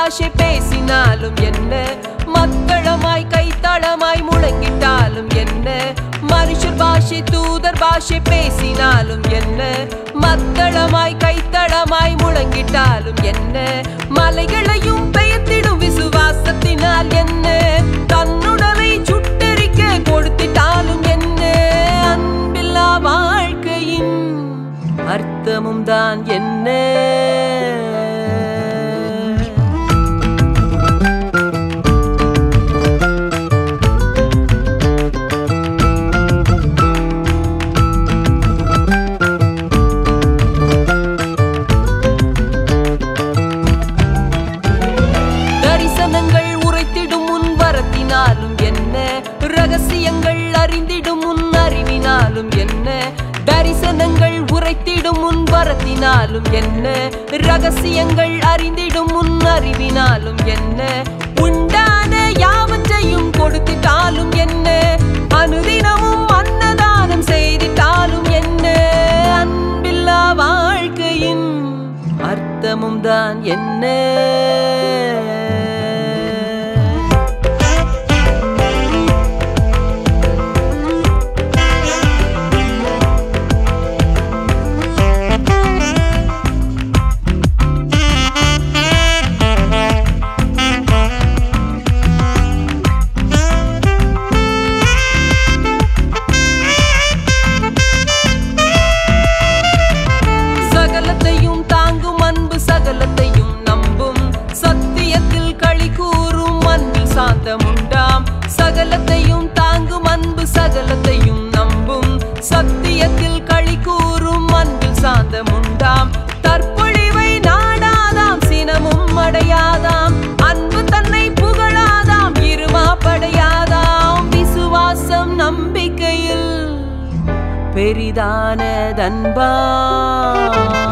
பாஷை பேசினாலும் என்ன மக்களமாய் கைத்தளமாய் முழங்கிட்டாலும் என்ன மனுஷர் பாஷை தூதர் பாஷை பேசினாலும் என்ன மக்களமாய் கைத்தளமாய் முழங்கிட்டாலும் என்ன மலைகளையும் பெயர்த்திடும் விசுவாசத்தினால் என்ன தன்னுடலை சுட்டெரிக்க கொடுத்திட்டாலும் என்ன அன்பில்லா வாழ்க்கையின் அர்த்தமும் தான் என்ன தரிசனங்கள் உரைத்திடும் முன் வரத்தினாலும் என்ன ரகசியங்கள் அறிந்திடும் முன் அறிவினாலும் என்ன தரிசனங்கள் உரைத்திடும் முன் வரத்தினாலும் என்ன ரகசியங்கள் அறிந்திடும் முன் அறிவினாலும் என்ன உண்டான யாவற்றையும் கொடுத்திட்டாலும் என்ன அனுதினமும் அன்னதானம் செய்திட்டாலும் என்ன அன்பில்லா வாழ்க்கையின் அர்த்தமும் தான் என்ன சகலத்தையும் தாங்கும் அன்பு சகலத்தையும் நம்பும் சத்தியத்தில் களி கூறும் அன்பில் சாந்தமுண்டாம் சகலத்தையும் தாங்கும் அன்பு சகலத்தையும் நம்பும் சத்தியத்தில் களி கூறும் அன்பில் சாந்தமுண்டாம் தற்பொழிவை நாடாதாம் சினமும் அடையாதாம் அன்பு தன்னை புகழாதாம் இருமாப்படையாதாம் விசுவாசம் நம்பிக்கையில் பெரிதானதன்பா